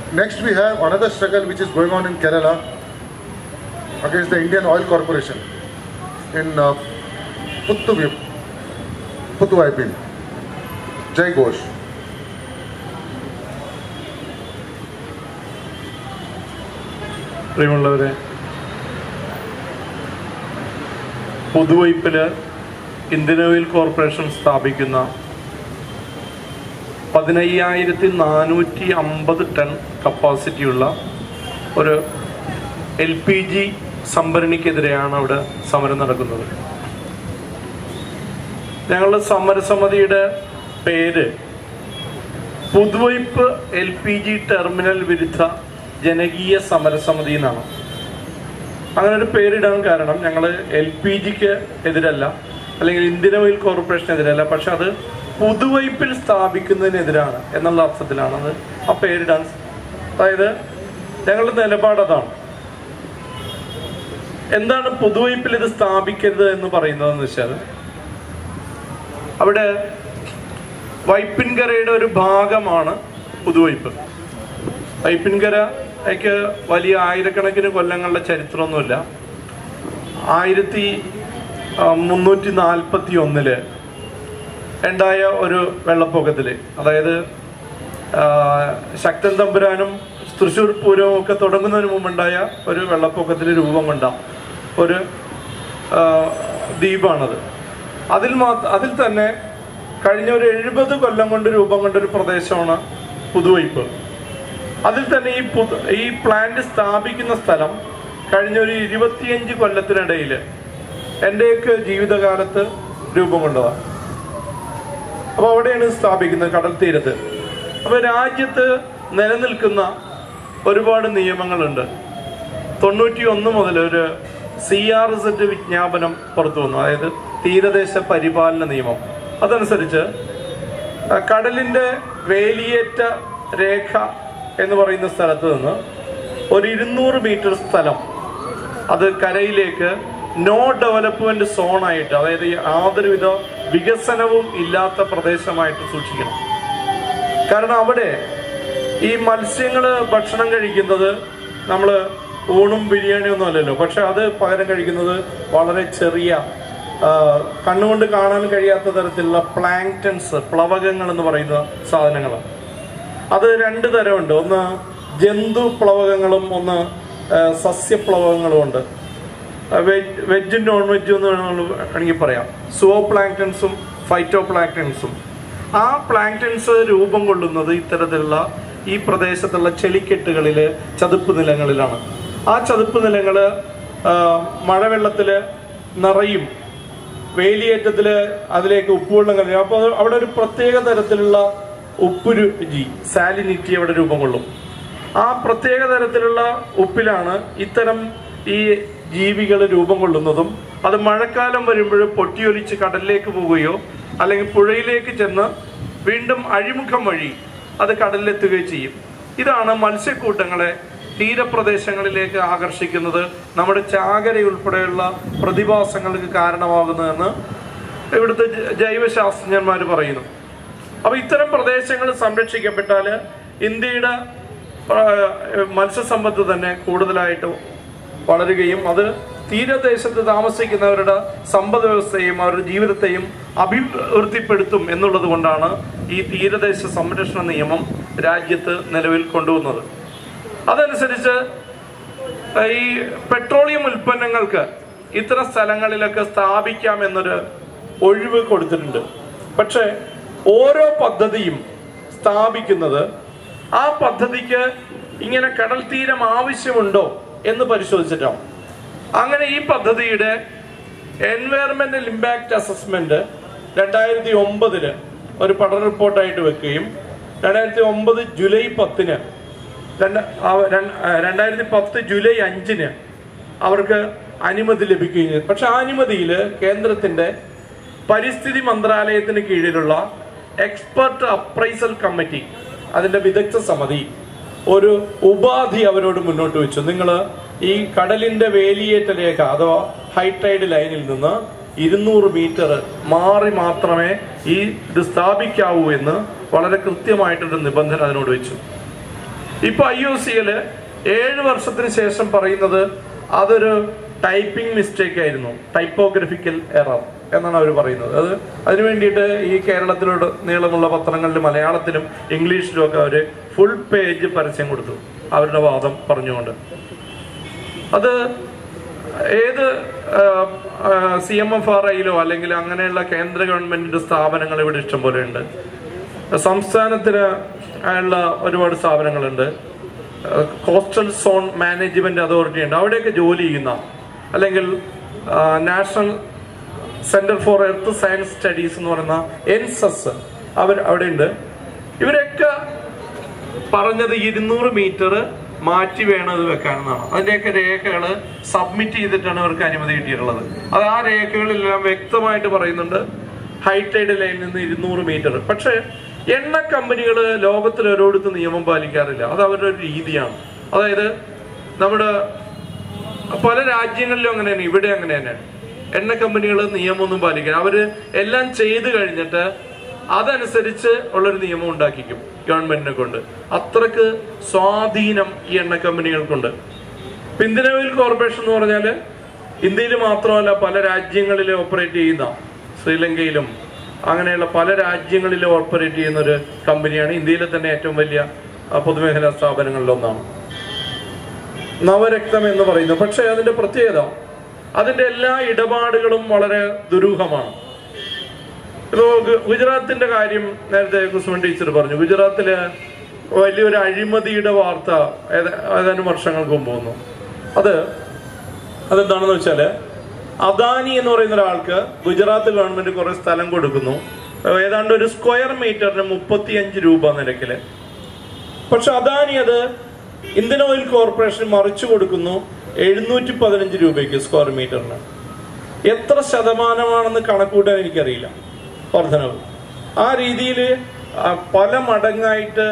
Next, we have another struggle which is going on in Kerala against the Indian Oil Corporation in uh, Puttu, Puttuvaipin. Jai Ghosh. പ്രിയമുള്ളവരെ പുതുവൈപ്പില് Indian oil corporation സ്ഥാപിക്കുന്ന പതിനയ്യായിരത്തി നാനൂറ്റി അമ്പത് ton കപ്പാസിറ്റിയുള്ള ഒരു L P G സംഭരണിക്കെതിരെയാണ് അവിടെ സമരം നടക്കുന്നത് ഞങ്ങളുടെ സമരസമിതിയുടെ പേര് Puthuvype L P G terminal വിരുദ്ധ ജനകീയ സമരസമിതി എന്നാണ് അങ്ങനെ ഒരു പേരിടാൻ കാരണം ഞങ്ങൾ എൽ പി ജിക്ക് എതിരല്ല അല്ലെങ്കിൽ ഇന്ത്യൻ ഓയിൽ കോർപ്പറേഷൻ എതിരല്ല പക്ഷെ അത് പുതുവൈപ്പിൽ സ്ഥാപിക്കുന്നതിനെതിരാണ് എന്നുള്ള അർത്ഥത്തിലാണ് അത് ആ പേരിടാൻ അതായത് ഞങ്ങളുടെ നിലപാട് അതാണ് എന്താണ് പുതുവൈപ്പിൽ ഇത് സ്ഥാപിക്കരുത് എന്ന് പറയുന്നതെന്ന് വെച്ചാൽ അവിടെ വൈപ്പിൻകരയുടെ ഒരു ഭാഗമാണ് പുതുവൈപ്പ് വൈപ്പിൻകര ഒക്കെ വലിയ ആയിരക്കണക്കിന് കൊല്ലങ്ങളുടെ ചരിത്രമൊന്നുമില്ല ആയിരത്തി ആ, മുന്നൂറ്റി നാൽപ്പത്തി ഒന്നില് ഉണ്ടായ ഒരു വെള്ളപ്പൊക്കത്തില് അതായത് ആ, ശക്തൻ തമ്പുരാനും തൃശ്ശൂർ പൂരവും ഒക്കെ തുടങ്ങുന്നതിന് മുമ്പുണ്ടായ ഒരു വെള്ളപ്പൊക്കത്തിൽ രൂപം കൊണ്ട ഒരു ആ, ദ്വീപാണത് അതിൽ മാത്ര അതിൽ തന്നെ കഴിഞ്ഞ ഒരു എഴുപത് കൊല്ലം കൊണ്ട് രൂപം കൊണ്ട ഒരു പ്രദേശമാണ് പുതുവൈപ്പ് അതിൽ തന്നെ ഈ പുതു ഈ പ്ലാന്റ് സ്ഥാപിക്കുന്ന സ്ഥലം കഴിഞ്ഞ ഒരു ഇരുപത്തിയഞ്ച് കൊല്ലത്തിനിടയിൽ എൻ്റെയൊക്കെ ജീവിതകാലത്ത് രൂപം കൊണ്ടതാണ് അപ്പോൾ അവിടെയാണ് ഇത് സ്ഥാപിക്കുന്നത് കടൽ തീരത്ത് അപ്പോൾ രാജ്യത്ത് നിലനിൽക്കുന്ന ഒരുപാട് നിയമങ്ങളുണ്ട് തൊണ്ണൂറ്റി ഒന്ന് മുതൽ ഒരു സി ആർ സെറ്റ് വിജ്ഞാപനം പുറത്തു വന്നു അതായത് തീരദേശ പരിപാലന നിയമം അതനുസരിച്ച് ആ, കടലിന്റെ വേലിയേറ്റ രേഖ എന്ന് പറയുന്ന സ്ഥലത്ത് നിന്ന് ഒരു ഇരുന്നൂറ് മീറ്റർ സ്ഥലം അത് കരയിലേക്ക് നോ ഡെവലപ്മെന്റ് സോൺ ആയിട്ട് അതായത് യാതൊരുവിധ വികസനവും ഇല്ലാത്ത പ്രദേശമായിട്ട് സൂക്ഷിക്കണം കാരണം അവിടെ ഈ മത്സ്യങ്ങള് ഭക്ഷണം കഴിക്കുന്നത് നമ്മൾ ഊണും ബിരിയാണിയും ഒന്നും അല്ലല്ലോ പക്ഷെ അത് പകരം കഴിക്കുന്നത് വളരെ ചെറിയ ആ, കണ്ണുകൊണ്ട് കാണാൻ കഴിയാത്ത തരത്തിലുള്ള പ്ലാങ്ടൻസ് പ്ലവകങ്ങൾ എന്ന് പറയുന്ന സാധനങ്ങളാണ് അത് രണ്ട് തരമുണ്ട് ഒന്ന് ജന്തു പ്ലവകങ്ങളും ഒന്ന് ആ, സസ്യപ്ലവകങ്ങളും ഉണ്ട് വെജ് വെജും നോൺ വെജും എന്ന് വേണമെങ്കിൽ വേണമെങ്കിൽ പറയാം സുവോ പ്ലാങ്ടൻസും ഫൈറ്റോ പ്ലാങ്ടൻസും ആ പ്ലാങ്ടൻസ് രൂപം കൊള്ളുന്നത് ഇത്തരത്തിലുള്ള ഈ പ്രദേശത്തുള്ള ചെളിക്കെട്ടുകളില് ചതുപ്പ് നിലങ്ങളിലാണ് ആ ചതുപ്പ് നിലങ്ങള് ആ, മഴവെള്ളത്തില് നിറയും വേലിയേറ്റത്തില് അതിലേക്ക് ഉപ്പുവെള്ളം കഴിയും അപ്പോൾ അവിടെ ഒരു പ്രത്യേക തരത്തിലുള്ള ഉപ്പ് രുചി സാലിനിറ്റി അവിടെ രൂപം കൊള്ളും ആ പ്രത്യേക തരത്തിലുള്ള ഉപ്പിലാണ് ഇത്തരം ഈ ജീവികൾ രൂപം കൊള്ളുന്നതും അത് മഴക്കാലം വരുമ്പോൾ പൊട്ടിയൊലിച്ച് കടലിലേക്ക് പോവുകയോ അല്ലെങ്കിൽ പുഴയിലേക്ക് ചെന്ന് വീണ്ടും അഴിമുഖം വഴി അത് കടലിലെത്തുകയോ ചെയ്യും ഇതാണ് മത്സ്യക്കൂട്ടങ്ങളെ തീരപ്രദേശങ്ങളിലേക്ക് ആകർഷിക്കുന്നത് നമ്മുടെ ചാകര ഉൾപ്പെടെയുള്ള പ്രതിഭാസങ്ങൾക്ക് കാരണമാകുന്നതെന്ന് ഇവിടുത്തെ ജ- ജൈവശാസ്ത്രജ്ഞന്മാർ പറയുന്നു അപ്പൊ ഇത്തരം പ്രദേശങ്ങൾ സംരക്ഷിക്കപ്പെട്ടാൽ ഇന്ത്യയുടെ ആ, മത്സ്യസമ്പത്ത് തന്നെ കൂടുതലായിട്ട് വളരുകയും അത് തീരദേശത്ത് താമസിക്കുന്നവരുടെ സമ്പദ് വ്യവസ്ഥയും അവരുടെ ജീവിതത്തെയും അഭിവൃദ്ധിപ്പെടുത്തും എന്നുള്ളത് കൊണ്ടാണ് ഈ തീരദേശ സംരക്ഷണ നിയമം രാജ്യത്ത് നിലവിൽ കൊണ്ടുവന്നത് അതനുസരിച്ച് ഈ പെട്രോളിയം ഉൽപ്പന്നങ്ങൾക്ക് ഇത്തരം സ്ഥലങ്ങളിലൊക്കെ സ്ഥാപിക്കാം എന്നൊരു ഒഴിവ് കൊടുത്തിട്ടുണ്ട് പക്ഷേ ഓരോ പദ്ധതിയും സ്ഥാപിക്കുന്നത് ആ പദ്ധതിക്ക് ഇങ്ങനെ കടൽ തീരം ആവശ്യമുണ്ടോ എന്ന് പരിശോധിച്ചിട്ടാണ് അങ്ങനെ ഈ പദ്ധതിയുടെ എൻവയറമെന്റൽ ഇമ്പാക്ട് അസസ്മെന്റ് രണ്ടായിരത്തി ഒമ്പതില് ഒരു പഠന റിപ്പോർട്ടായിട്ട് വെക്കുകയും രണ്ടായിരത്തി ഒമ്പത് ജൂലൈ പത്തിന് രണ്ട് അവ- രണ്ട്- ആ, രണ്ടായിരത്തി പത്ത് ജൂലൈ അഞ്ചിന് അവർക്ക് അനുമതി ലഭിക്കുകയും ചെയ്തു പക്ഷെ ആ അനുമതിയിൽ കേന്ദ്രത്തിന്റെ പരിസ്ഥിതി മന്ത്രാലയത്തിന് കീഴിലുള്ള എക്സ്പെർട്ട് അപ്രൈസൽ കമ്മിറ്റി അതിന്റെ വിദഗ്ധ സമിതി ഒരു ഉപാധി അവരോട് മുന്നോട്ട് വെച്ചു നിങ്ങൾ ഈ കടലിന്റെ വേലിയേറ്റ രേഖ അഥവാ ഹൈടൈഡ് ലൈനിൽ നിന്ന് ഇരുന്നൂറ് മീറ്റർ മാറി മാത്രമേ ഈ ഇത് സ്ഥാപിക്കാവൂ എന്ന് വളരെ കൃത്യമായിട്ടൊരു നിബന്ധന അതിനോട് വെച്ചു ഇപ്പൊ ഐ ഒ സിയില് ഏഴ് വർഷത്തിന് ശേഷം പറയുന്നത് അതൊരു ടൈപ്പിംഗ് മിസ്റ്റേക്ക് ആയിരുന്നു ടൈപ്പോഗ്രഫിക്കൽ എറർ എന്നാണ് അവർ പറയുന്നത് അത് അതിനു വേണ്ടിയിട്ട് ഈ കേരളത്തിലോട് നീളമുള്ള പത്രങ്ങളിൽ മലയാളത്തിലും ഇംഗ്ലീഷിലും ഒക്കെ അവർ ഫുൾ പേജ് പരസ്യം കൊടുത്തു അവരുടെ വാദം പറഞ്ഞുകൊണ്ട് അത് ഏത് സി എം എഫ് ആർ ഐയിലോ അല്ലെങ്കിൽ അങ്ങനെയുള്ള കേന്ദ്ര ഗവൺമെന്റിന്റെ സ്ഥാപനങ്ങൾ ഇവിടെ ഇഷ്ടംപോലെ ഉണ്ട് സംസ്ഥാനത്തിന് ഉള്ള ഒരുപാട് സ്ഥാപനങ്ങളുണ്ട് കോസ്റ്റൽ സോൺ മാനേജ്മെന്റ് അതോറിറ്റി ഉണ്ട് അവിടെയൊക്കെ ജോലി ചെയ്യുന്ന അല്ലെങ്കിൽ national centre for earth science studies എന്ന് പറയുന്ന എൻസസ് അവർ അവിടെ ഉണ്ട് ഇവരൊക്കെ പറഞ്ഞത് ഇരുന്നൂറ് മീറ്റർ മാറ്റി വേണം ഇത് വെക്കാനെന്നാണ് അതിന്റെയൊക്കെ രേഖകൾ സബ്മിറ്റ് ചെയ്തിട്ടാണ് ഇവർക്ക് അനുമതി കിട്ടിയിട്ടുള്ളത് അത് ആ രേഖകളിലെല്ലാം വ്യക്തമായിട്ട് പറയുന്നുണ്ട് ഹൈറ്റൈഡ് ലൈനിൽ നിന്ന് ഇരുന്നൂറ് മീറ്റർ പക്ഷേ എണ്ണ കമ്പനികൾ ലോകത്തിൽ ഓരോരുത്തർ നിയമം പാലിക്കാറില്ല അത് അവരുടെ ഒരു രീതിയാണ് അതായത് നമ്മുടെ പല രാജ്യങ്ങളിലും അങ്ങനെ തന്നെ ഇവിടെ അങ്ങനെ തന്നെയാണ് എണ്ണ കമ്പനികൾ നിയമമൊന്നും പാലിക്കാൻ അവര് എല്ലാം ചെയ്തു കഴിഞ്ഞിട്ട് അതനുസരിച്ച് ഉള്ളൊരു നിയമം ഉണ്ടാക്കിക്കും ഗവൺമെന്റിനെ കൊണ്ട് അത്രക്ക് സ്വാധീനം ഈ എണ്ണ കമ്പനികൾക്കുണ്ട് ഇപ്പൊ ഇന്ത്യൻ ഓയിൽ കോർപ്പറേഷൻ എന്ന് പറഞ്ഞാല് ഇന്ത്യയിൽ മാത്രമല്ല പല രാജ്യങ്ങളിൽ ഓപ്പറേറ്റ് ചെയ്യുന്ന ശ്രീലങ്കയിലും അങ്ങനെയുള്ള പല രാജ്യങ്ങളിൽ ഓപ്പറേറ്റ് ചെയ്യുന്ന ഒരു കമ്പനിയാണ് ഇന്ത്യയിലെ തന്നെ ഏറ്റവും വലിയ ആ, പൊതുമേഖലാ സ്ഥാപനങ്ങളിലൊന്നാണ് നവരക്തം എന്ന് പറയുന്നു പക്ഷേ അതിന്റെ പ്രത്യേകത അതിന്റെ എല്ലാ ഇടപാടുകളും വളരെ ദുരൂഹമാണ് ഇപ്പോ ഗു- ഗുജറാത്തിന്റെ കാര്യം നേരത്തെ കുസുമൻ ടീച്ചർ പറഞ്ഞു ഗുജറാത്തില് വലിയൊരു അഴിമതിയുടെ വാർത്ത ഏത- ഏതാനും വർഷങ്ങൾക്ക് മുമ്പ് വന്നു അത് അതെന്താണെന്ന് വെച്ചാല് അദാനി എന്ന് പറയുന്ന ഒരാൾക്ക് ഗുജറാത്ത് ഗവൺമെന്റ് കുറെ സ്ഥലം കൊടുക്കുന്നു ഏതാണ്ട് ഒരു സ്ക്വയർ മീറ്ററിന് മുപ്പത്തിയഞ്ച് രൂപ നിരക്കില് പക്ഷെ അദാനി അത് ഇന്ത്യൻ ഓയിൽ കോർപ്പറേഷൻ മറിച്ചു കൊടുക്കുന്നു എഴുന്നൂറ്റി പതിനഞ്ച് രൂപയ്ക്ക് സ്ക്വയർ മീറ്ററിന് എത്ര ശതമാനമാണെന്ന് കണക്കൂട്ടാൻ എനിക്കറിയില്ല വർധനവ് ആ രീതിയിൽ പല മടങ്ങായിട്ട്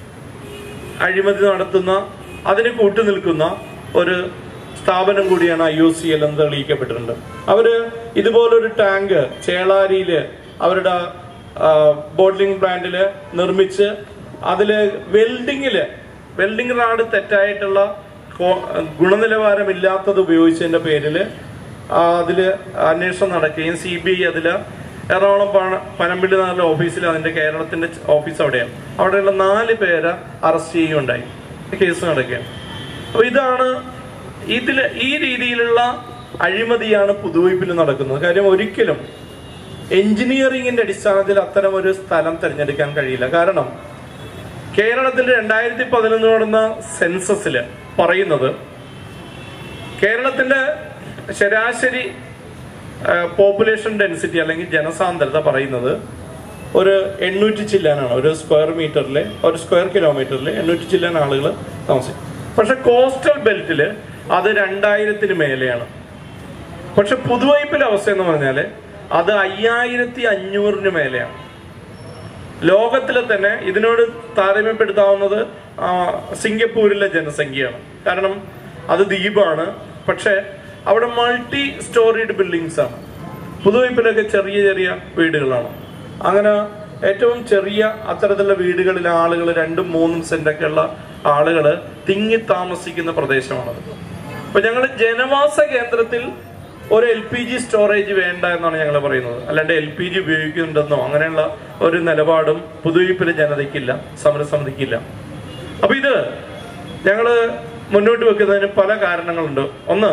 അഴിമതി നടത്തുന്ന അതിന് കൂട്ടു നിൽക്കുന്ന ഒരു സ്ഥാപനം കൂടിയാണ് ഐ ഒ സി എൽ എന്ന് തെളിയിക്കപ്പെട്ടിട്ടുണ്ട് അവര് ഇതുപോലൊരു ടാങ്ക് ചേളാരിയില് അവരുടെ ബോട്ട്ലിംഗ് പ്ലാന്റില് നിർമ്മിച്ച് അതില് വെൽഡിങ്ങില് വെൽഡിംഗ് റാഡ് തെറ്റായിട്ടുള്ള കോ- ഗുണനിലവാരമില്ലാത്തത് ഉപയോഗിച്ചതിന്റെ പേരില് ആ, അതില് അന്വേഷണം നടക്കുകയും സി ബി ഐ അതില് എറണാകുളം പണ- പനമ്പിള്ളി നാളിലെ ഓഫീസിൽ അതിന്റെ കേരളത്തിന്റെ ച- ഓഫീസ് അവിടെയാണ് അവിടെയുള്ള നാല് പേരെ അറസ്റ്റ് ചെയ്യുകയുണ്ടായി കേസ് നടക്കുകയാണ് അപ്പൊ ഇതാണ് ഇതില് ഈ രീതിയിലുള്ള അഴിമതിയാണ് പുതുവൈപ്പിൽ നടക്കുന്നത് കാര്യം ഒരിക്കലും എഞ്ചിനീയറിംഗിന്റെ അടിസ്ഥാനത്തിൽ അത്തരം ഒരു സ്ഥലം തിരഞ്ഞെടുക്കാൻ കഴിയില്ല കാരണം കേരളത്തിൽ രണ്ടായിരത്തി പതിനൊന്ന് നടന്ന സെൻസസില് പറയുന്നത് കേരളത്തിന്റെ ശരാശരി പോപ്പുലേഷൻ ഡെൻസിറ്റി അല്ലെങ്കിൽ ജനസാന്ദ്രത പറയുന്നത് ഒരു എണ്ണൂറ്റി ചില്ലാനാണ് ഒരു സ്ക്വയർ മീറ്ററിൽ ഒരു സ്ക്വയർ കിലോമീറ്ററിൽ എണ്ണൂറ്റി ചില്ലാൻ ആളുകൾ താമസിക്കും പക്ഷെ കോസ്റ്റൽ ബെൽറ്റില് അത് രണ്ടായിരത്തിന് മേലെയാണ് പക്ഷെ പുതുവൈപ്പിലെ അവസ്ഥ എന്ന് പറഞ്ഞാല് അത് അയ്യായിരത്തി അഞ്ഞൂറിന് മേലെയാണ് ലോകത്തിലെ തന്നെ ഇതിനോട് താരതമ്യപ്പെടുത്താവുന്നത് ആ, സിംഗപ്പൂരിലെ ജനസംഖ്യയാണ് കാരണം അത് ദ്വീപാണ് പക്ഷെ അവിടെ മൾട്ടി സ്റ്റോറീഡ് ബിൽഡിങ്സ് ആണ് പുതുവൈപ്പിലൊക്കെ ചെറിയ ചെറിയ വീടുകളാണ് അങ്ങനെ ഏറ്റവും ചെറിയ അത്തരത്തിലുള്ള വീടുകളിൽ ആളുകൾ രണ്ടും മൂന്നും സെന്റൊക്കെ ഉള്ള ആളുകൾ തിങ്ങി താമസിക്കുന്ന പ്രദേശമാണത് അപ്പൊ ഞങ്ങൾ ജനവാസ കേന്ദ്രത്തിൽ ഒരു എൽ പി ജി സ്റ്റോറേജ് വേണ്ട എന്നാണ് ഞങ്ങൾ പറയുന്നത് അല്ലാണ്ട് എൽ പി ജി ഉപയോഗിക്കുന്നുണ്ടെന്നോ അങ്ങനെയുള്ള ഒരു നിലപാടും പുതുവൈപ്പിലെ ജനതയ്ക്കില്ല സമരസമിതിക്കില്ല അപ്പൊ ഇത് ഞങ്ങള് മുന്നോട്ട് വെക്കുന്നതിന് പല കാരണങ്ങളുണ്ട് ഒന്ന്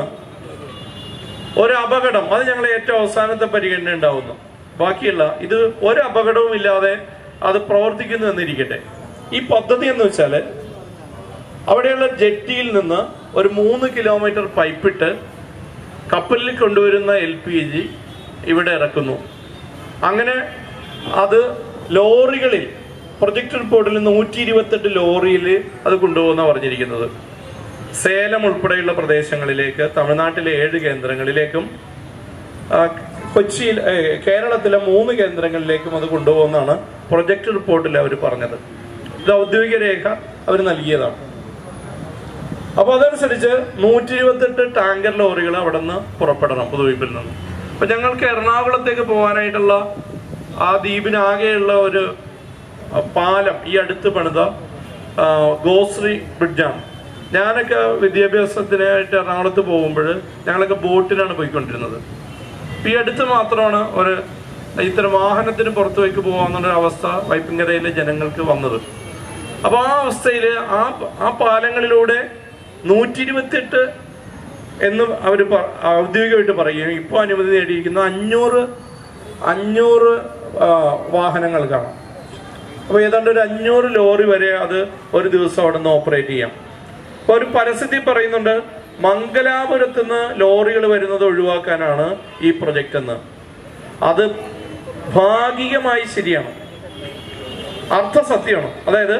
ഒരു അപകടം അത് ഞങ്ങൾ ഏറ്റവും അവസാനത്തെ പരിഗണന ഉണ്ടാവുന്നു ബാക്കിയുള്ള ഇത് ഒരു അപകടവും ഇല്ലാതെ അത് പ്രവർത്തിക്കുന്നു എന്നിരിക്കട്ടെ ഈ പദ്ധതി എന്ന് വെച്ചാല് അവിടെയുള്ള ജെട്ടിയിൽ നിന്ന് ഒരു മൂന്ന് കിലോമീറ്റർ പൈപ്പിട്ട് കപ്പലിൽ കൊണ്ടുവരുന്ന എൽ പി ജി ഇവിടെ ഇറക്കുന്നു അങ്ങനെ അത് ലോറികളിൽ പ്രൊജക്ട് റിപ്പോർട്ടിൽ നൂറ്റി ഇരുപത്തെട്ട് ലോറിയിൽ അത് കൊണ്ടുപോകുന്ന പറഞ്ഞിരിക്കുന്നത് സേലം ഉൾപ്പെടെയുള്ള പ്രദേശങ്ങളിലേക്ക് തമിഴ്നാട്ടിലെ ഏഴ് കേന്ദ്രങ്ങളിലേക്കും ആ, കൊച്ചിയിൽ ഏ, കേരളത്തിലെ മൂന്ന് കേന്ദ്രങ്ങളിലേക്കും അത് കൊണ്ടുപോകുന്നതാണ് പ്രൊജക്ട് റിപ്പോർട്ടിൽ അവർ പറഞ്ഞത് ഇത് ഔദ്യോഗിക രേഖ അവർ നൽകിയതാണ് അപ്പൊ അതനുസരിച്ച് നൂറ്റി ഇരുപത്തെട്ട് ടാങ്കർ ലോറികൾ അവിടെ നിന്ന് പുറപ്പെടണം പുതുവൈപ്പിൽ നിന്ന് അപ്പൊ ഞങ്ങൾക്ക് എറണാകുളത്തേക്ക് പോകാനായിട്ടുള്ള ആ ദ്വീപിനാകെയുള്ള ഒരു ആ, പാലം ഈ അടുത്ത് പണിത ആ, ഗോശ്രീ ബ്രിഡ്ജാണ് ഞാനൊക്കെ വിദ്യാഭ്യാസത്തിനായിട്ട് എറണാകുളത്ത് പോകുമ്പോൾ ഞങ്ങളൊക്കെ ബോട്ടിലാണ് പോയിക്കൊണ്ടിരുന്നത് ഈ അടുത്ത് മാത്രമാണ് ഒരു ഇത്തരം വാഹനത്തിന് പുറത്തുവയ്ക്ക് പോകാമെന്നൊരു അവസ്ഥ വൈപ്പിങ്കരയിലെ ജനങ്ങൾക്ക് വന്നത് അപ്പോൾ ആ അവസ്ഥയിൽ ആ ആ പാലങ്ങളിലൂടെ നൂറ്റി ഇരുപത്തിയെട്ട് എന്ന് അവർ ഔദ്യോഗികമായിട്ട് പറയുകയും ഇപ്പോൾ അനുമതി നേടിയിരിക്കുന്ന അഞ്ഞൂറ് അഞ്ഞൂറ് ആ, വാഹനങ്ങൾക്കാണ് അപ്പോൾ ഏതാണ്ട് ഒരു അഞ്ഞൂറ് ലോറി വരെ അത് ഒരു ദിവസം അവിടെ നിന്ന് ഓപ്പറേറ്റ് ചെയ്യാം അപ്പോൾ ഒരു പരസ്യത്തിൽ പറയുന്നുണ്ട് മംഗലാപുരത്ത് നിന്ന് ലോറികൾ വരുന്നത് ഒഴിവാക്കാനാണ് ഈ പ്രൊജക്റ്റ് എന്ന് അത് ഭാഗികമായി ശരിയാണ് അർത്ഥസത്യമാണ് അതായത്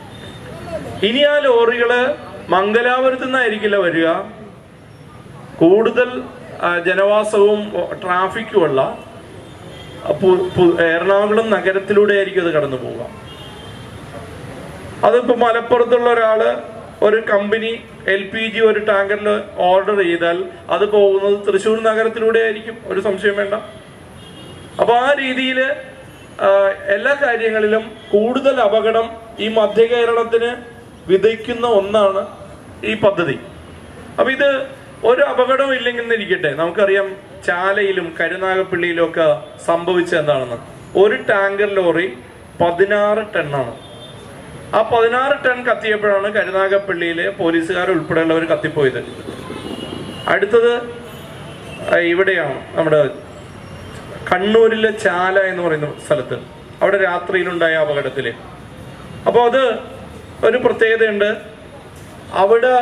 ഇനി ആ ലോറികള് മംഗലാപുരത്ത് നിന്നായിരിക്കില്ല വരിക കൂടുതൽ ആ, ജനവാസവും ട്രാഫിക്കുമുള്ള പു- പു- എറണാകുളം നഗരത്തിലൂടെ ആയിരിക്കും അത് കടന്നു പോവുക അതിപ്പോ മലപ്പുറത്തുള്ള ഒരാള് ഒരു കമ്പനി എൽ പി ജി ഒരു ടാങ്കറിൽ ഓർഡർ ചെയ്താൽ അത് പോകുന്നത് തൃശ്ശൂർ നഗരത്തിലൂടെ ആയിരിക്കും ഒരു സംശയം വേണ്ട അപ്പൊ ആ രീതിയിൽ എല്ലാ കാര്യങ്ങളിലും കൂടുതൽ അപകടം ഈ മധ്യ കേരളത്തിന് വിതയ്ക്കുന്ന ഒന്നാണ് ഈ പദ്ധതി അപ്പൊ ഇത് ഒരു അപകടവും ഇല്ലെങ്കിൽ ഇരിക്കട്ടെ നമുക്കറിയാം ചാലയിലും കരുനാഗപ്പള്ളിയിലും ഒക്കെ സംഭവിച്ചത് എന്താണെന്ന് ഒരു ടാങ്കർ ലോറി പതിനാറ് ടണ്ണാണ് ആ പതിനാറ് ടൺ കത്തിയപ്പോഴാണ് കരുനാഗപ്പള്ളിയിലെ പോലീസുകാർ ഉൾപ്പെടെയുള്ളവർ കത്തിപ്പോയത് അടുത്തത് ആ, ഇവിടെയാണ് നമ്മുടെ കണ്ണൂരിലെ ചാല എന്ന് പറയുന്ന സ്ഥലത്ത് അവിടെ രാത്രിയിലുണ്ടായ അപകടത്തില് അപ്പോൾ അത് ഒരു പ്രത്യേകതയുണ്ട് അവിടെ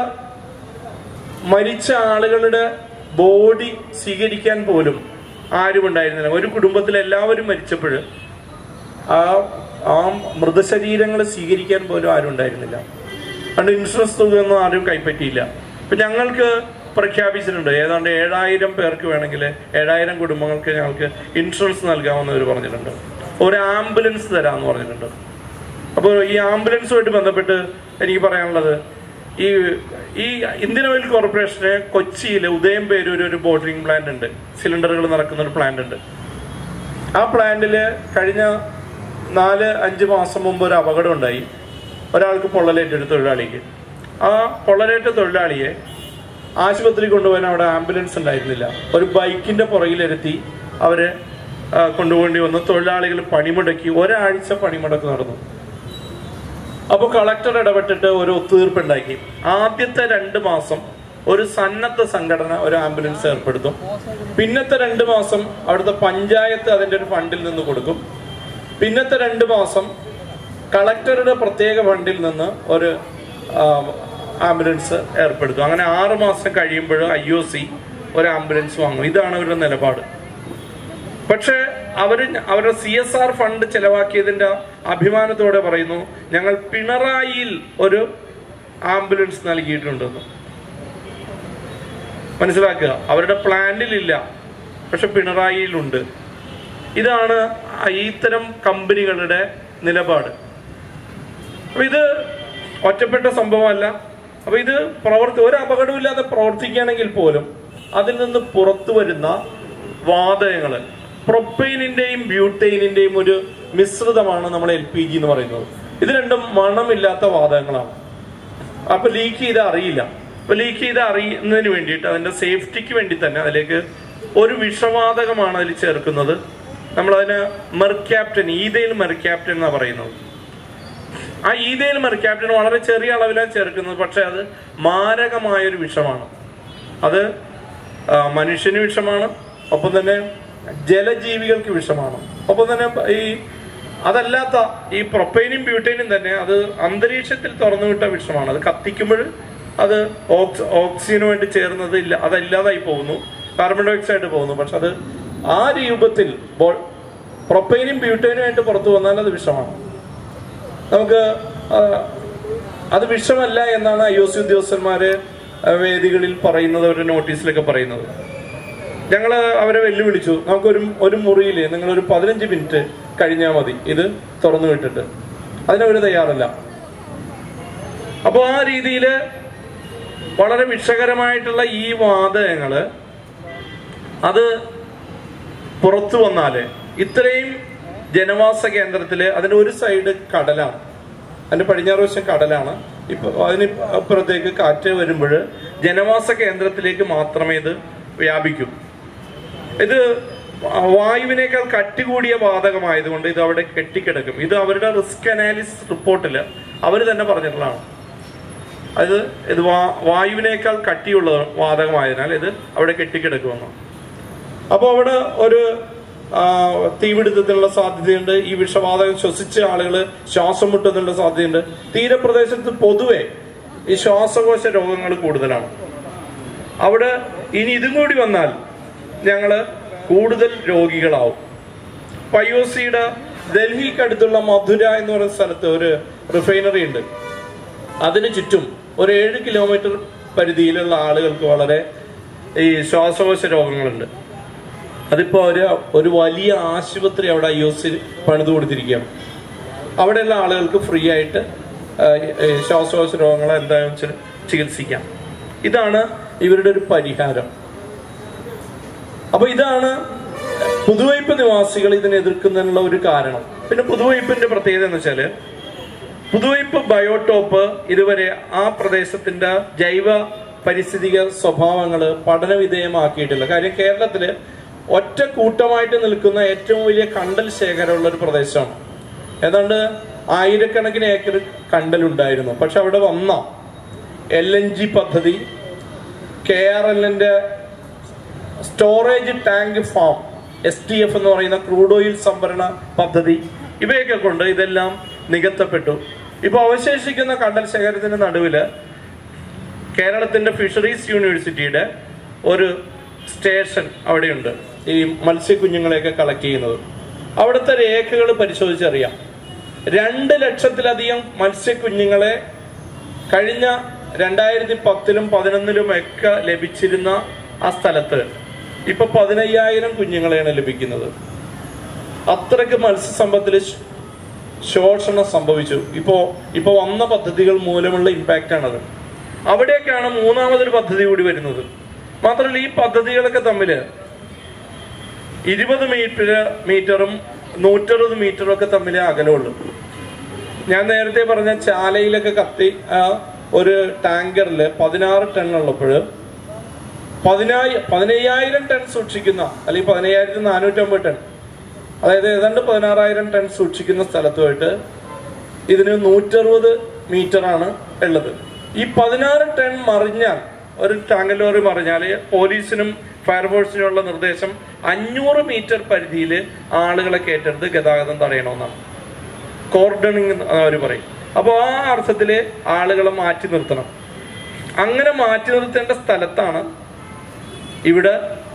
മരിച്ച ആളുകളുടെ ബോഡി സ്വീകരിക്കാൻ പോലും ആരും ഉണ്ടായിരുന്നില്ല ഒരു കുടുംബത്തിൽ എല്ലാവരും മരിച്ചപ്പോൾ ആ ആ മൃതശരീരങ്ങൾ സ്വീകരിക്കാൻ പോലും ആരും ഉണ്ടായിരുന്നില്ല അതുകൊണ്ട് ഇൻഷുറൻസ് തുകയൊന്നും ആരും കൈപ്പറ്റിയില്ല ഇപ്പൊ ഞങ്ങൾക്ക് പ്രഖ്യാപിച്ചിട്ടുണ്ട് ഏതാണ്ട് ഏഴായിരം പേർക്ക് വേണമെങ്കിൽ ഏഴായിരം കുടുംബങ്ങൾക്ക് ഞങ്ങൾക്ക് ഇൻഷുറൻസ് നൽകാമെന്ന് അവർ പറഞ്ഞിട്ടുണ്ട് ഒരു ആംബുലൻസ് തരാമെന്ന് പറഞ്ഞിട്ടുണ്ട് അപ്പോൾ ഈ ആംബുലൻസുമായിട്ട് ബന്ധപ്പെട്ട് എനിക്ക് പറയാനുള്ളത് ഈ ഈ ഇന്ത്യൻ ഓയിൽ കോർപ്പറേഷന് കൊച്ചിയിൽ ഉദയം പേരൂർ ഒരു ബോട്ടിലിംഗ് പ്ലാന്റ് ഉണ്ട് സിലിണ്ടറുകൾ നടക്കുന്ന ഒരു പ്ലാന്റ് ഉണ്ട് ആ പ്ലാന്റില് കഴിഞ്ഞ നാല് അഞ്ച് മാസം മുമ്പ് ഒരു അപകടം ഉണ്ടായി ഒരാൾക്ക് പൊള്ളലേറ്റ ഒരു തൊഴിലാളിക്ക് ആ പൊള്ളലേറ്റ തൊഴിലാളിയെ ആശുപത്രി കൊണ്ടുപോകാൻ അവിടെ ആംബുലൻസ് ഉണ്ടായിരുന്നില്ല ഒരു ബൈക്കിന്റെ പുറകിലിരുത്തി അവര് ആ, കൊണ്ടുപോകേണ്ടി വന്നു തൊഴിലാളികൾ പണിമുടക്കി ഒരാഴ്ച പണിമുടക്ക് നടന്നു അപ്പോൾ കളക്ടർ ഇടപെട്ടിട്ട് ഒരു ഒത്തുതീർപ്പുണ്ടാക്കി ആദ്യത്തെ രണ്ട് മാസം ഒരു സന്നദ്ധ സംഘടന ഒരു ആംബുലൻസ് ഏർപ്പെടുത്തും പിന്നത്തെ രണ്ട് മാസം അവിടുത്തെ പഞ്ചായത്ത് അതിന്റെ ഒരു ഫണ്ടിൽ നിന്ന് കൊടുക്കും പിന്നത്തെ രണ്ട് മാസം കളക്ടറുടെ പ്രത്യേക ഫണ്ടിൽ നിന്ന് ഒരു ആ, ആംബുലൻസ് ഏർപ്പെടുത്തും അങ്ങനെ ആറ് മാസം കഴിയുമ്പോൾ ഐ ഒ സി ഒരു ആംബുലൻസ് വാങ്ങും ഇതാണ് അവരുടെ നിലപാട് പക്ഷേ അവര് അവരുടെ സി എസ് ആർ ഫണ്ട് ചെലവാക്കിയതിന്റെ അഭിമാനത്തോടെ പറയുന്നു ഞങ്ങൾ പിണറായിയിൽ ഒരു ആംബുലൻസ് നൽകിയിട്ടുണ്ടെന്ന് മനസ്സിലാക്കുക അവരുടെ പ്ലാനിലില്ല പക്ഷെ പിണറായിയിലുണ്ട് ഇതാണ് ഇത്തരം കമ്പനികളുടെ നിലപാട് അപ്പൊ ഇത് ഒറ്റപ്പെട്ട സംഭവമല്ല അപ്പൊ ഇത് പ്രവർത്തി ഒരു അപകടമില്ലാതെ പ്രവർത്തിക്കുകയാണെങ്കിൽ പോലും അതിൽ നിന്ന് പുറത്തു വരുന്ന വാതകങ്ങള് പ്രൊപ്പൈനിന്റെയും ബ്യൂട്ടൈനിന്റെയും ഒരു മിശ്രിതമാണ് നമ്മൾ എൽ പി ജി എന്ന് പറയുന്നത് ഇത് രണ്ടും മണമില്ലാത്ത വാതകങ്ങളാണ് അപ്പൊ ലീക്ക് ചെയ്ത് അറിയില്ല അപ്പൊ ലീക്ക് ചെയ്ത് അറിയുന്നതിന് വേണ്ടിയിട്ട് അതിന്റെ സേഫ്റ്റിക്ക് വേണ്ടി തന്നെ അതിലേക്ക് ഒരു വിഷവാതകമാണ് അതിൽ ചേർക്കുന്നത് നമ്മളതിന് മെർക്യാപ്റ്റൻ ഈതയിൽ മെർക്യാപ്റ്റൻ എന്നാണ് പറയുന്നത് ആ ഈതയിൽ മെർക്യാപ്റ്റൻ വളരെ ചെറിയ അളവിലാണ് ചേർക്കുന്നത് പക്ഷെ അത് മാരകമായ ഒരു വിഷമാണ് അത് ആ, മനുഷ്യന് വിഷമാണ് ഒപ്പം തന്നെ ജലജീവികൾക്ക് വിഷമാണ് ഒപ്പം തന്നെ ഈ അതല്ലാത്ത ഈ പ്രൊപ്പൈനും ബ്യൂട്ടൈനും തന്നെ അത് അന്തരീക്ഷത്തിൽ തുറന്നുവിട്ട വിഷമാണ് അത് കത്തിക്കുമ്പോൾ അത് ഓക്സ് ഓക്സിജനുമായിട്ട് ചേർന്നത് ഇല്ല അതല്ലാതായി പോകുന്നു കാർബൺ ഡൈ ഓക്സൈഡ് പോകുന്നു പക്ഷെ അത് ആ രൂപത്തിൽ ബോ- പ്രൊപ്പൈനും ബ്യൂട്ടൈനുമായിട്ട് പുറത്തു വന്നാൽ അത് വിഷമാണ് നമുക്ക് ആ, അത് വിഷമല്ല എന്നാണ് ഐ ഒ സി ഉദ്യോഗസ്ഥന്മാര് ആ, വേദികളിൽ പറയുന്നത് അവരുടെ നോട്ടീസിലൊക്കെ പറയുന്നത് ഞങ്ങൾ അവരെ വെല്ലുവിളിച്ചു നമുക്കൊരു ഒരു മുറിയിൽ നിങ്ങൾ ഒരു പതിനഞ്ച് മിനിറ്റ് കഴിഞ്ഞാൽ മതി ഇത് തുറന്നു വിട്ടിട്ട് അതിനവർ തയ്യാറല്ല അപ്പോൾ ആ രീതിയിൽ വളരെ വിഷകരമായിട്ടുള്ള ഈ വാതകങ്ങള് അത് പുറത്തു വന്നാല് ഇത്രയും ജനവാസ കേന്ദ്രത്തില് അതിന്റെ ഒരു സൈഡ് കടലാണ് അതിന്റെ പടിഞ്ഞാറ് വശം കടലാണ് ഇപ്പൊ അതിന് അപ്പുറത്തേക്ക് കാറ്റ് വരുമ്പോൾ ജനവാസ കേന്ദ്രത്തിലേക്ക് മാത്രമേ ഇത് വ്യാപിക്കൂ ഇത് വായുവിനേക്കാൾ കട്ടി കൂടിയ വാതകമായതുകൊണ്ട് ഇത് അവിടെ കെട്ടിക്കിടക്കും ഇത് അവരുടെ റിസ്ക് അനാലിസിസ് റിപ്പോർട്ടിൽ അവർ തന്നെ പറഞ്ഞിട്ടുള്ളതാണ് അത് ഇത് വാ- വായുവിനേക്കാൾ കട്ടിയുള്ള വാതകമായതിനാൽ ഇത് അവിടെ കെട്ടിക്കിടക്കുമെന്ന് അപ്പോൾ അവിടെ ഒരു ആ, തീപിടുത്തത്തിനുള്ള സാധ്യതയുണ്ട് ഈ വിഷവാതകം ശ്വസിച്ച ആളുകൾ ശ്വാസം മുട്ടുന്നതിനുള്ള സാധ്യതയുണ്ട് തീരപ്രദേശത്ത് പൊതുവെ ഈ ശ്വാസകോശ രോഗങ്ങൾ കൂടുതലാണ് അവിടെ ഇനി ഇതും കൂടി വന്നാൽ ഞങ്ങൾ കൂടുതൽ രോഗികളാവും പയോസിയുടെ ഡൽഹിക്ക് അടുത്തുള്ള മധുര എന്ന് പറയുന്ന സ്ഥലത്ത് ഒരു റിഫൈനറി ഉണ്ട് അതിന് ചുറ്റും ഒരു ഏഴ് കിലോമീറ്റർ പരിധിയിലുള്ള ആളുകൾക്ക് വളരെ ഈ ശ്വാസകോശ രോഗങ്ങളുണ്ട് അതിപ്പോ ഒരു ഒരു വലിയ ആശുപത്രി അവിടെ ഐ ഒ സി പണിത് കൊടുത്തിരിക്കുകയാണ് അവിടെയുള്ള ആളുകൾക്ക് ഫ്രീ ആയിട്ട് ആ, ഈ ശ്വാസകോശ രോഗങ്ങളെ എന്തായാലും ചി- ചികിത്സിക്കാം ഇതാണ് ഇവരുടെ ഒരു പരിഹാരം അപ്പൊ ഇതാണ് പുതുവൈപ്പ് നിവാസികൾ ഇതിനെ എതിർക്കുന്നതിനുള്ള ഒരു കാരണം പിന്നെ പുതുവൈപ്പിന്റെ പ്രത്യേകത എന്ന് വെച്ചാല് പുതുവൈപ്പ് ബയോടോപ്പ് ഇതുവരെ ആ പ്രദേശത്തിന്റെ ജൈവ പരിസ്ഥിതിക സ്വഭാവങ്ങൾ പഠന വിധേയമാക്കിയിട്ടില്ല കാര്യം കേരളത്തില് ഒറ്റ കൂട്ടമായിട്ട് നിൽക്കുന്ന ഏറ്റവും വലിയ കണ്ടൽ ശേഖരമുള്ള ഒരു പ്രദേശമാണ് ഏതാണ്ട് ആയിരക്കണക്കിന് ഏക്കർ കണ്ടലുണ്ടായിരുന്നു പക്ഷെ അവിടെ വന്ന എൽ എൻ ജി പദ്ധതി കെ ആർ എല്ലിന്റെ storage tank farm S T F എന്ന് പറയുന്ന ക്രൂഡ് ഓയിൽ സംഭരണ പദ്ധതി ഇവയൊക്കെ കൊണ്ട് ഇതെല്ലാം നികത്തപ്പെട്ടു ഇപ്പൊ അവശേഷിക്കുന്ന കണ്ടൽ ശേഖരത്തിന്റെ നടുവില് കേരളത്തിന്റെ ഫിഷറീസ് യൂണിവേഴ്സിറ്റിയുടെ ഒരു സ്റ്റേഷൻ അവിടെയുണ്ട് ഈ മത്സ്യക്കുഞ്ഞുങ്ങളെയൊക്കെ കളക്ട് ചെയ്യുന്നത് അവിടുത്തെ രേഖകൾ പരിശോധിച്ചറിയാം രണ്ട് ലക്ഷത്തിലധികം മത്സ്യക്കുഞ്ഞുങ്ങളെ കഴിഞ്ഞ രണ്ടായിരത്തി പത്തിലും പതിനൊന്നിലും ഒക്കെ ലഭിച്ചിരുന്ന ആ സ്ഥലത്ത് ഇപ്പൊ പതിനയ്യായിരം കുഞ്ഞുങ്ങളെയാണ് ലഭിക്കുന്നത് അത്രയ്ക്ക് മത്സ്യസമ്പത്തിൽ ശ്- ശോഷണം സംഭവിച്ചു ഇപ്പോ ഇപ്പൊ വന്ന പദ്ധതികൾ മൂലമുള്ള ഇമ്പാക്റ്റ് ആണത് അവിടേക്കാണ് മൂന്നാമതൊരു പദ്ധതി കൂടി വരുന്നത് മാത്രമല്ല ഈ പദ്ധതികളൊക്കെ തമ്മില് ഇരുപത് മീറ്റർ മീറ്ററും നൂറ്ററുപത് മീറ്ററും ഒക്കെ തമ്മിലേ അകലമുള്ളൂ ഞാൻ നേരത്തെ പറഞ്ഞ ചാലയിലൊക്കെ കത്തി ആ, ഒരു ടാങ്കറിൽ പതിനാറ് ടൺ ഉള്ളപ്പോൾ പതിനായി പതിനയ്യായിരം ടൺ സൂക്ഷിക്കുന്ന അല്ലെങ്കിൽ പതിനയ്യായിരത്തി നാനൂറ്റമ്പത് ടൺ അതായത് ഏതാണ്ട് പതിനാറായിരം ടൺ സൂക്ഷിക്കുന്ന സ്ഥലത്തുമായിട്ട് ഇതിന് നൂറ്ററുപത് മീറ്റർ ആണ് ഉള്ളത് ഈ പതിനാറ് ടൺ മറിഞ്ഞാൽ ഒരു ടാങ്കർ ലോറി മറിഞ്ഞാൽ പോലീസിനും ഫയർഫോഴ്സിനുള്ള നിർദ്ദേശം അഞ്ഞൂറ് മീറ്റർ പരിധിയിൽ ആളുകളെ കയറ്റെടുത്ത് ഗതാഗതം തടയണമെന്നാണ് കോർഡണിങ് അവർ പറയും അപ്പോൾ ആ അർത്ഥത്തിൽ ആളുകളെ മാറ്റി നിർത്തണം അങ്ങനെ മാറ്റി നിർത്തേണ്ട സ്ഥലത്താണ് ഇവിടെ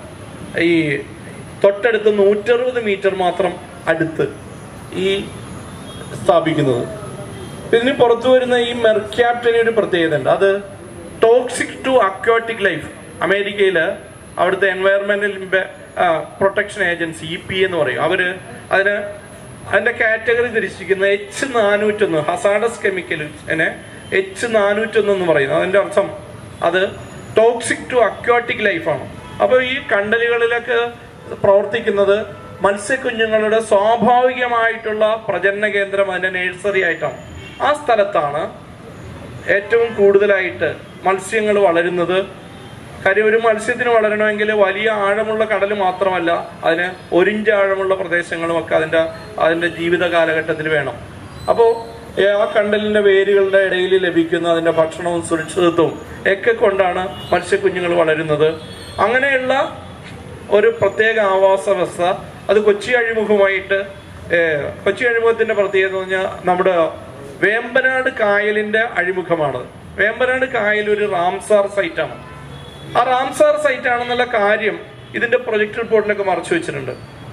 ഈ തൊട്ടടുത്ത് നൂറ്ററുപത് മീറ്റർ മാത്രം അടുത്ത് ഈ സ്ഥാപിക്കുന്നത് ഇതിന് പുറത്തു വരുന്ന ഈ മെർക്യാപ്റ്റിന് ഒരു പ്രത്യേകത ഉണ്ട് അത് ടോക്സിക് ടു അക്വാട്ടിക് ലൈഫ് അമേരിക്കയില് അവിടുത്തെ environmental protection agency E P എന്ന് പറയും അവര് അതിന് അതിന്റെ കാറ്റഗറി തിരിച്ചിരിക്കുന്ന എച്ച് നാനൂറ്റൊന്ന് ഹസാഡസ് കെമിക്കലിനെ എച്ച് നാനൂറ്റൊന്ന് എന്ന് പറയുന്നത് അതിന്റെ അർത്ഥം അത് ടോക്സിക് ടു അക്വാട്ടിക് ലൈഫാണ് അപ്പോൾ ഈ കണ്ടലുകളിലൊക്കെ പ്രവർത്തിക്കുന്നത് മത്സ്യക്കുഞ്ഞുങ്ങളുടെ സ്വാഭാവികമായിട്ടുള്ള പ്രജനന കേന്ദ്രം അതിന്റെ നേഴ്സറി ആയിട്ടാണ് ആ സ്ഥലത്താണ് ഏറ്റവും കൂടുതലായിട്ട് മത്സ്യങ്ങൾ വളരുന്നത് കാര്യം ഒരു മത്സ്യത്തിന് വളരണമെങ്കിൽ വലിയ ആഴമുള്ള കടൽ മാത്രമല്ല അതിന് ഒരിഞ്ച് ആഴമുള്ള പ്രദേശങ്ങളും ഒക്കെ അതിന്റെ അതിന്റെ ജീവിത കാലഘട്ടത്തിൽ വേണം അപ്പോൾ ആ കണ്ടലിന്റെ വേരുകളുടെ ഇടയിൽ ലഭിക്കുന്ന അതിന്റെ ഭക്ഷണവും സുരക്ഷിതത്വവും ഒക്കെ കൊണ്ടാണ് മത്സ്യക്കുഞ്ഞുങ്ങൾ വളരുന്നത് അങ്ങനെയുള്ള ഒരു പ്രത്യേക ആവാസ വ്യവസ്ഥ അത് കൊച്ചി അഴിമുഖമായിട്ട് ഏഹ്, കൊച്ചി അഴിമുഖത്തിന്റെ പ്രത്യേകത എന്ന് പറഞ്ഞാൽ നമ്മുടെ വേമ്പനാട് കായലിന്റെ അഴിമുഖമാണ് വേമ്പനാട് കായൽ ഒരു റാംസാർ സൈറ്റാണ് ആ റാംസാർ സൈറ്റ് ആണെന്നുള്ള കാര്യം ഇതിന്റെ പ്രൊജക്ട് റിപ്പോർട്ടിലൊക്കെ മറച്ചു വെച്ചിട്ടുണ്ട്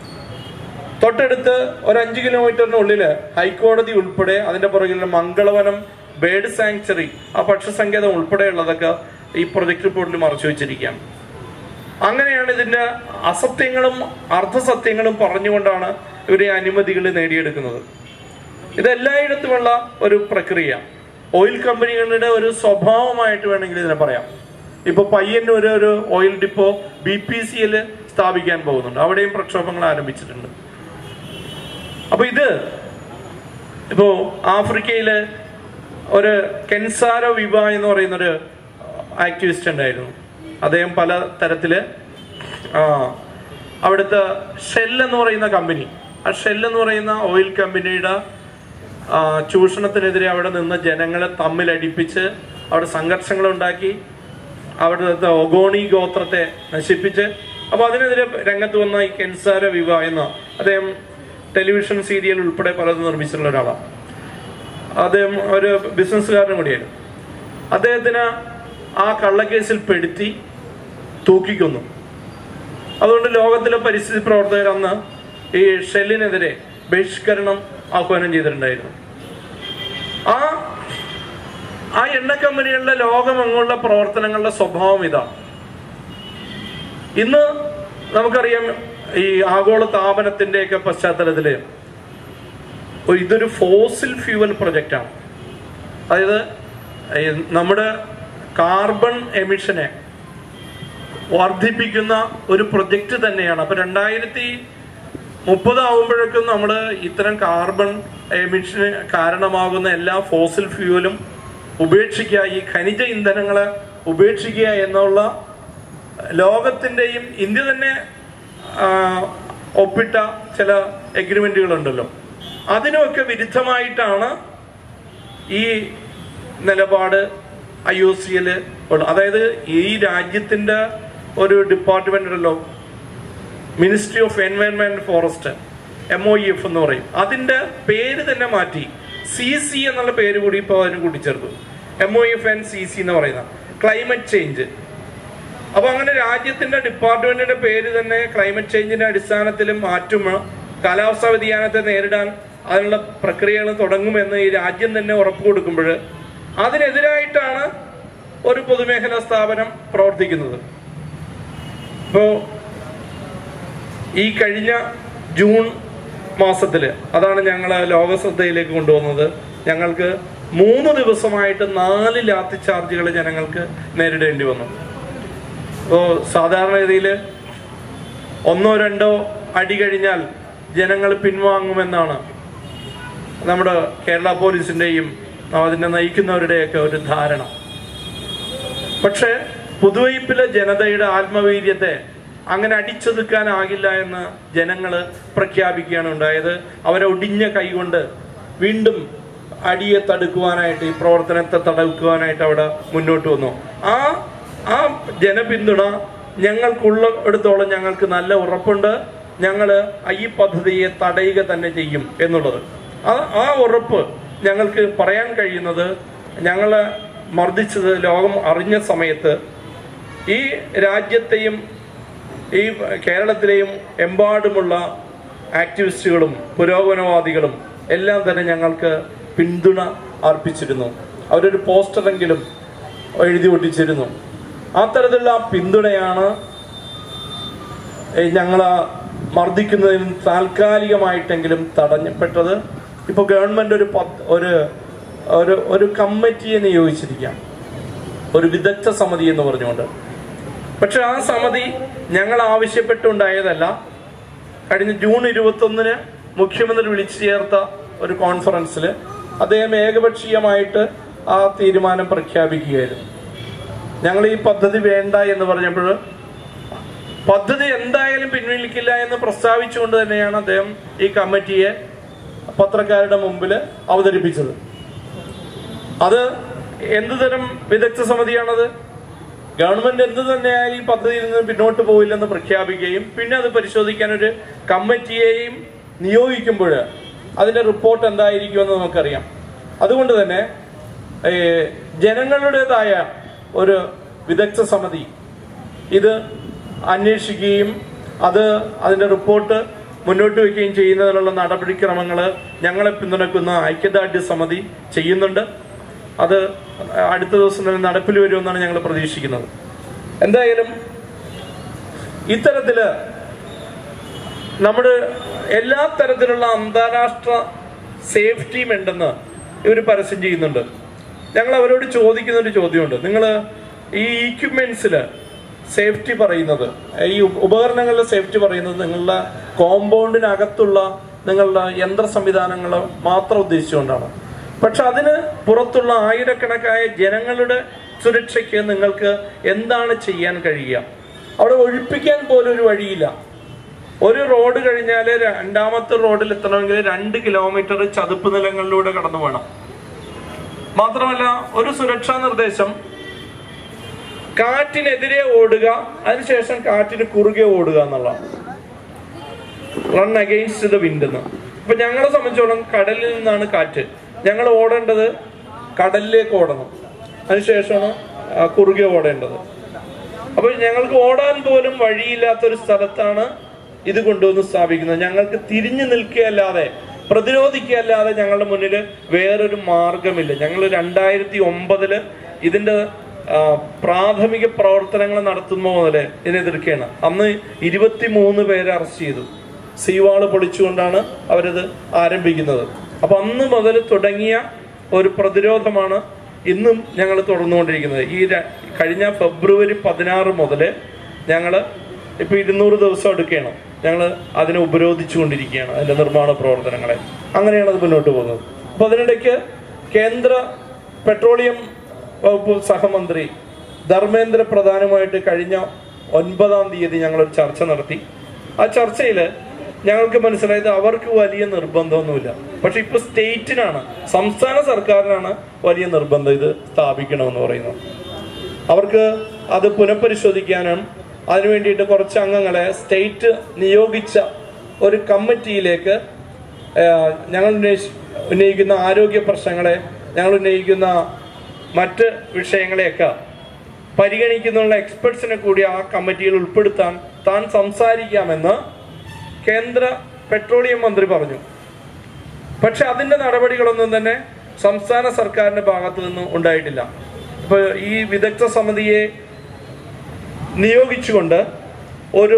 തൊട്ടടുത്ത് ഒരു അഞ്ച് കിലോമീറ്ററിനുള്ളില് ഹൈക്കോടതി ഉൾപ്പെടെ അതിന്റെ പുറകിലുള്ള മംഗളവനം ബേർഡ് സാങ്ച്വറി ആ പക്ഷസങ്കേതം ഉൾപ്പെടെയുള്ളതൊക്കെ ഈ പ്രൊജക്ട് റിപ്പോർട്ടിൽ മറച്ചു വെച്ചിരിക്കുകയാണ് അങ്ങനെയാണ് ഇതിന്റെ അസത്യങ്ങളും അർദ്ധസത്യങ്ങളും പറഞ്ഞുകൊണ്ടാണ് ഇവർ ഈ അനുമതികൾ നേടിയെടുക്കുന്നത് ഇത് എല്ലായിടത്തുമുള്ള ഒരു പ്രക്രിയ ഓയിൽ കമ്പനികളുടെ ഒരു സ്വഭാവമായിട്ട് വേണമെങ്കിൽ ഇതിനെ പറയാം ഇപ്പൊ പയ്യന്നൂർ ഒരു ഓയിൽ ഡിപ്പോ ബി പി സിയിൽ സ്ഥാപിക്കാൻ പോകുന്നുണ്ട് അവിടെയും പ്രക്ഷോഭങ്ങൾ ആരംഭിച്ചിട്ടുണ്ട് അപ്പൊ ഇത് ഇപ്പോ ആഫ്രിക്കയില് ഒരു കെൻസാരോ വിവ എന്ന് പറയുന്ന ഒരു ആക്ടിവിസ്റ്റ് ഉണ്ടായിരുന്നു അദ്ദേഹം പല തരത്തില് ആ, അവിടുത്തെ ഷെൽ എന്ന് പറയുന്ന കമ്പനി ആ ഷെൽ എന്ന് പറയുന്ന ഓയിൽ കമ്പനിയുടെ ആ, ചൂഷണത്തിനെതിരെ അവിടെ നിന്ന് ജനങ്ങളെ തമ്മിലടിപ്പിച്ച് അവിടെ സംഘർഷങ്ങൾ ഉണ്ടാക്കി അവിടുത്തെ ഒഗോണി ഗോത്രത്തെ നശിപ്പിച്ച് അപ്പൊ അതിനെതിരെ രംഗത്ത് വന്ന ഈ കെൻസാര വിവ എന്ന അദ്ദേഹം ടെലിവിഷൻ സീരിയൽ ഉൾപ്പെടെ പലതും നിർമ്മിച്ചിട്ടുള്ള ഒരാളാണ് അദ്ദേഹം ഒരു ബിസിനസ്സുകാരനും കൂടിയായിരുന്നു അദ്ദേഹത്തിന് ആ കള്ളക്കേസിൽ പെടുത്തി തൂക്കിക്കൊന്നു അതുകൊണ്ട് ലോകത്തിലെ പരിസ്ഥിതി പ്രവർത്തകർ അന്ന് ഈ ഷെല്ലിനെതിരെ ബഹിഷ്കരണം ആഹ്വാനം ചെയ്തിട്ടുണ്ടായിരുന്നു ആ ആ എണ്ണ കമ്പനികളുടെ ലോകമെങ്ങുള്ള പ്രവർത്തനങ്ങളുടെ സ്വഭാവം ഇതാണ് ഇന്ന് നമുക്കറിയാം ഈ ആഗോള താപനത്തിന്റെയൊക്കെ പശ്ചാത്തലത്തില് ഓ, ഇതൊരു ഫോസിൽ ഫ്യൂവൽ പ്രൊജക്റ്റാണ് അതായത് ഈ നമ്മുടെ കാർബൺ എമിഷനെ വർദ്ധിപ്പിക്കുന്ന ഒരു പ്രൊജക്റ്റ് തന്നെയാണ് അപ്പൊ രണ്ടായിരത്തി മുപ്പതാവുമ്പോഴേക്കും നമ്മൾ ഇത്തരം കാർബൺ എമിഷന് കാരണമാകുന്ന എല്ലാ ഫോസിൽ ഫ്യൂവലും ഉപേക്ഷിക്കുക ഈ ഖനിജ ഇന്ധനങ്ങളെ ഉപേക്ഷിക്കുക എന്നുള്ള ലോകത്തിന്റെയും ഇന്ത്യ തന്നെ ആ, ഒപ്പിട്ട ചില എഗ്രിമെന്റുകൾ ഉണ്ടല്ലോ അതിനൊക്കെ വിരുദ്ധമായിട്ടാണ് ഈ നിലപാട് ഐ ഒ സിയിൽ ഉള്ളത് അതായത് ഈ രാജ്യത്തിന്റെ ഒരു ഡിപ്പാർട്ട്മെന്റ് ഉണ്ടല്ലോ ministry of environment forest M O F എന്ന് പറയും അതിന്റെ പേര് തന്നെ മാറ്റി സി സി എന്നുള്ള പേര് കൂടി ഇപ്പോൾ അതിന് കൂട്ടിച്ചേർത്തു M O F and C C എന്ന് പറയുന്ന ക്ലൈമറ്റ് ചേഞ്ച് അപ്പൊ അങ്ങനെ രാജ്യത്തിന്റെ ഡിപ്പാർട്ട്മെന്റിന്റെ പേര് തന്നെ ക്ലൈമറ്റ് ചേഞ്ചിന്റെ അടിസ്ഥാനത്തിൽ മാറ്റുമ്പോൾ കാലാവസ്ഥാ വ്യതിയാനത്തെ നേരിടാൻ അതിനുള്ള പ്രക്രിയകൾ തുടങ്ങുമെന്ന് ഈ രാജ്യം തന്നെ ഉറപ്പ് കൊടുക്കുമ്പോൾ അതിനെതിരായിട്ടാണ് ഒരു പൊതുമേഖലാ സ്ഥാപനം പ്രവർത്തിക്കുന്നത് ഇപ്പോ ഈ കഴിഞ്ഞ ജൂൺ മാസത്തില് അതാണ് ഞങ്ങൾ ലോക ശ്രദ്ധയിലേക്ക് കൊണ്ടുവന്നത് ഞങ്ങൾക്ക് മൂന്ന് ദിവസമായിട്ട് നാല് ലാത്തി ചാർജുകൾ ജനങ്ങൾക്ക് നേരിടേണ്ടി വന്നു ഇപ്പോൾ സാധാരണഗതിയിൽ ഒന്നോ രണ്ടോ അടി കഴിഞ്ഞാൽ ജനങ്ങൾ പിൻവാങ്ങുമെന്നാണ് നമ്മുടെ കേരള പോലീസിന്റെയും അതിനെ നയിക്കുന്നവരുടെയൊക്കെ ഒരു ധാരണ പക്ഷേ പുതുവൈപ്പിലെ ജനതയുടെ ആത്മവീര്യത്തെ അങ്ങനെ അടിച്ചൊതുക്കാനാകില്ല എന്ന് ജനങ്ങൾ പ്രഖ്യാപിക്കുകയാണ് ഉണ്ടായത് അവരെ ഒടിഞ്ഞ കൈകൊണ്ട് വീണ്ടും അടിയെ തടുക്കുവാനായിട്ട് ഈ പ്രവർത്തനത്തെ തടുക്കുവാനായിട്ട് അവിടെ മുന്നോട്ട് വന്നു ആ ആ ജനപിന്തുണ ഞങ്ങൾക്കുള്ള എടുത്തോളം ഞങ്ങൾക്ക് നല്ല ഉറപ്പുണ്ട് ഞങ്ങൾ ഈ പദ്ധതിയെ തടയുക തന്നെ ചെയ്യും എന്നുള്ളത് ആ ആ ഉറപ്പ് ഞങ്ങൾക്ക് പറയാൻ കഴിയുന്നത് ഞങ്ങളെ മർദ്ദിച്ചത് ലോകം അറിഞ്ഞ സമയത്ത് ഈ രാജ്യത്തെയും ഈ കേരളത്തിലെയും എമ്പാടുമുള്ള ആക്ടിവിസ്റ്റുകളും പുരോഗമനവാദികളും എല്ലാം തന്നെ ഞങ്ങൾക്ക് പിന്തുണ അർപ്പിച്ചിരുന്നു അവരൊരു പോസ്റ്ററെങ്കിലും എഴുതി ഒട്ടിച്ചിരുന്നു അത്തരത്തിലുള്ള ആ പിന്തുണയാണ് ഞങ്ങൾ മർദ്ദിക്കുന്നതിനും താൽക്കാലികമായിട്ടെങ്കിലും തടഞ്ഞപ്പെട്ടത് ഇപ്പോൾ ഗവൺമെന്റ് ഒരു പത്ത് ഒരു ഒരു ഒരു കമ്മിറ്റിയെ നിയോഗിച്ചിരിക്കാം ഒരു വിദഗ്ധ സമിതി എന്ന് പറഞ്ഞുകൊണ്ട് പക്ഷെ ആ സമിതി ഞങ്ങൾ ആവശ്യപ്പെട്ടുണ്ടായതല്ല കഴിഞ്ഞ ജൂൺ ഇരുപത്തൊന്നിന് മുഖ്യമന്ത്രി വിളിച്ചു ചേർത്ത ഒരു കോൺഫറൻസിൽ അദ്ദേഹം ഏകപക്ഷീയമായിട്ട് ആ തീരുമാനം പ്രഖ്യാപിക്കുകയായിരുന്നു ഞങ്ങൾ ഈ പദ്ധതി വേണ്ട എന്ന് പറഞ്ഞപ്പോൾ പദ്ധതി എന്തായാലും പിൻവലിക്കില്ല എന്ന് പ്രസ്താവിച്ചുകൊണ്ട് തന്നെയാണ് അദ്ദേഹം ഈ കമ്മിറ്റിയെ പത്രക്കാരുടെ മുമ്പിൽ അവതരിപ്പിച്ചത് അത് എന്ത് തരം വിദഗ്ധ സമിതിയാണത് ഗവൺമെന്റ് എന്ത് തന്നെയായി ഈ പദ്ധതിയിൽ നിന്ന് പിന്നോട്ട് പോയില്ലെന്ന് പ്രഖ്യാപിക്കുകയും പിന്നെ അത് പരിശോധിക്കാൻ ഒരു കമ്മിറ്റിയെയും നിയോഗിക്കുമ്പോൾ അതിന്റെ റിപ്പോർട്ട് എന്തായിരിക്കുമെന്ന് നമുക്കറിയാം അതുകൊണ്ട് തന്നെ ഏ, ജനങ്ങളുടേതായ ഒരു വിദഗ്ധ സമിതി ഇത് അന്വേഷിക്കുകയും അത് അതിന്റെ റിപ്പോർട്ട് മുന്നോട്ട് വയ്ക്കുകയും ചെയ്യുന്നതിനുള്ള നടപടിക്രമങ്ങൾ ഞങ്ങളെ പിന്തുണക്കുന്ന ഐക്യദാർഢ്യ സമിതി ചെയ്യുന്നുണ്ട് അത് അടുത്ത ദിവസം തന്നെ നടപ്പിൽ വരുമെന്നാണ് ഞങ്ങൾ പ്രതീക്ഷിക്കുന്നത് എന്തായാലും ഇത്തരത്തില് നമ്മുടെ എല്ലാ തരത്തിലുള്ള അന്താരാഷ്ട്ര സേഫ്റ്റിയും ഉണ്ടെന്ന് ഇവർ പരസ്യം ചെയ്യുന്നുണ്ട് ഞങ്ങൾ അവരോട് ചോദിക്കുന്ന ഒരു ചോദ്യമുണ്ട് നിങ്ങൾ ഈ ഇക്വിപ്മെന്റ്സിൽ സേഫ്റ്റി പറയുന്നത് ഈ ഉപ- ഉപകരണങ്ങളുടെ സേഫ്റ്റി പറയുന്നത് നിങ്ങളുടെ കോമ്പൗണ്ടിനകത്തുള്ള നിങ്ങളുടെ യന്ത്ര സംവിധാനങ്ങൾ മാത്രം ഉദ്ദേശിച്ചുകൊണ്ടാണ് പക്ഷെ അതിന് പുറത്തുള്ള ആയിരക്കണക്കായ ജനങ്ങളുടെ സുരക്ഷയ്ക്ക് നിങ്ങൾക്ക് എന്താണ് ചെയ്യാൻ കഴിയുക അവിടെ ഒഴിപ്പിക്കാൻ പോലും ഒരു വഴിയില്ല ഒരു റോഡ് കഴിഞ്ഞാൽ രണ്ടാമത്തെ റോഡിൽ എത്തണമെങ്കിൽ രണ്ട് കിലോമീറ്റർ ചതുപ്പ് നിലങ്ങളിലൂടെ കടന്നു വേണം മാത്രമല്ല ഒരു സുരക്ഷാ നിർദ്ദേശം കാറ്റിനെതിരെ ഓടുക അതിനുശേഷം കാറ്റിന് കുറുകെ ഓടുക എന്നുള്ളതാണ് റൺ അഗെയിൻസ്റ്റ് ദ വിൻഡ് എന്ന് ഇപ്പൊ ഞങ്ങളെ സംബന്ധിച്ചോളം കടലിൽ നിന്നാണ് കാറ്റ് ഞങ്ങൾ ഓടേണ്ടത് കടലിലേക്ക് ഓടണം അതിനുശേഷമാണ് ആ, കുറുകെ ഓടേണ്ടത് അപ്പൊ ഞങ്ങൾക്ക് ഓടാൻ പോലും വഴിയില്ലാത്ത ഒരു സ്ഥലത്താണ് ഇത് കൊണ്ടുവന്ന് സ്ഥാപിക്കുന്നത് ഞങ്ങൾക്ക് തിരിഞ്ഞു നിൽക്കുകയല്ലാതെ പ്രതിരോധിക്കുകയല്ലാതെ ഞങ്ങളുടെ മുന്നിൽ വേറൊരു മാർഗമില്ല ഞങ്ങൾ രണ്ടായിരത്തി ഒമ്പതില് ഇതിന്റെ ആ, പ്രാഥമിക പ്രവർത്തനങ്ങൾ നടത്തുമ്പോൾ മുതല് ഇതിനെ എതിർക്കുകയാണ് അന്ന് ഇരുപത്തി മൂന്ന് പേരെ അറസ്റ്റ് ചെയ്തു സീവാള് പൊളിച്ചുകൊണ്ടാണ് അവരത് ആരംഭിക്കുന്നത് അപ്പൊ അന്ന് മുതൽ തുടങ്ങിയ ഒരു പ്രതിരോധമാണ് ഇന്നും ഞങ്ങൾ തുടർന്നുകൊണ്ടിരിക്കുന്നത് ഈ ര- കഴിഞ്ഞ ഫെബ്രുവരി പതിനാറ് മുതൽ ഞങ്ങൾ ഇപ്പൊ ഇരുന്നൂറ് ദിവസം എടുക്കുകയാണ് ഞങ്ങൾ അതിനെ ഉപരോധിച്ചുകൊണ്ടിരിക്കുകയാണ് അതിന്റെ നിർമ്മാണ പ്രവർത്തനങ്ങളെ അങ്ങനെയാണ് അത് മുന്നോട്ട് പോകുന്നത് അപ്പൊ അതിനിടയ്ക്ക് കേന്ദ്ര പെട്രോളിയം വകുപ്പ് സഹമന്ത്രി ധർമ്മേന്ദ്ര പ്രധാനുമായിട്ട് കഴിഞ്ഞ ഒൻപതാം തീയതി ഞങ്ങളൊരു ചർച്ച നടത്തി ആ ചർച്ചയിൽ ഞങ്ങൾക്ക് മനസ്സിലായത് അവർക്ക് വലിയ നിർബന്ധമൊന്നുമില്ല പക്ഷെ ഇപ്പൊ സ്റ്റേറ്റിനാണ് സംസ്ഥാന സർക്കാരിനാണ് വലിയ നിർബന്ധം ഇത് സ്ഥാപിക്കണമെന്ന് പറയുന്നത് അവർക്ക് അത് പുനഃപരിശോധിക്കാനും അതിനു വേണ്ടിയിട്ട് കുറച്ച് അംഗങ്ങളെ സ്റ്റേറ്റ് നിയോഗിച്ച ഒരു കമ്മിറ്റിയിലേക്ക് ഏഹ്, ഞങ്ങൾ ഉന്നയിച്ച് ഉന്നയിക്കുന്ന ആരോഗ്യ പ്രശ്നങ്ങളെ ഞങ്ങൾ ഉന്നയിക്കുന്ന മറ്റ് വിഷയങ്ങളെയൊക്കെ പരിഗണിക്കുന്നുള്ള എക്സ്പെർട്സിനെ കൂടി ആ കമ്മിറ്റിയിൽ ഉൾപ്പെടുത്താൻ താൻ സംസാരിക്കാമെന്ന് കേന്ദ്ര പെട്രോളിയം മന്ത്രി പറഞ്ഞു പക്ഷെ അതിന്റെ നടപടികളൊന്നും തന്നെ സംസ്ഥാന സർക്കാരിന്റെ ഭാഗത്തു നിന്ന് ഉണ്ടായിട്ടില്ല ഇപ്പൊ ഈ വിദഗ്ധ സമിതിയെ നിയോഗിച്ചുകൊണ്ട് ഒരു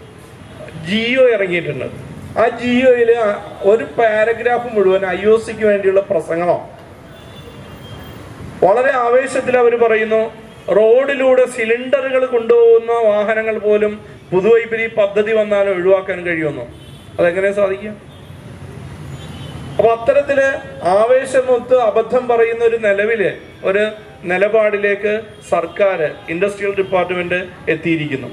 ജിയോ ഇറങ്ങിയിട്ടുണ്ട് ആ ജിയോയിൽ ഒരു പാരഗ്രാഫ് മുഴുവൻ ഐ ഒ സിക്ക് വേണ്ടിയുള്ള പ്രസംഗമോ വളരെ ആവേശത്തിൽ അവർ പറയുന്നു റോഡിലൂടെ സിലിണ്ടറുകൾ കൊണ്ടുപോകുന്ന വാഹനങ്ങൾ പോലും പുതുവൈപ്പിൽ ഈ പദ്ധതി വന്നാൽ ഒഴിവാക്കാൻ കഴിയുമെന്നോ അതെങ്ങനെ സാധിക്കുക അപ്പൊ അത്തരത്തില് ആവേശമൊത്ത് അബദ്ധം പറയുന്ന ഒരു നിലവില് ഒരു നിലപാടിലേക്ക് സർക്കാർ ഇൻഡസ്ട്രിയൽ ഡിപ്പാർട്ട്മെന്റ് എത്തിയിരിക്കുന്നു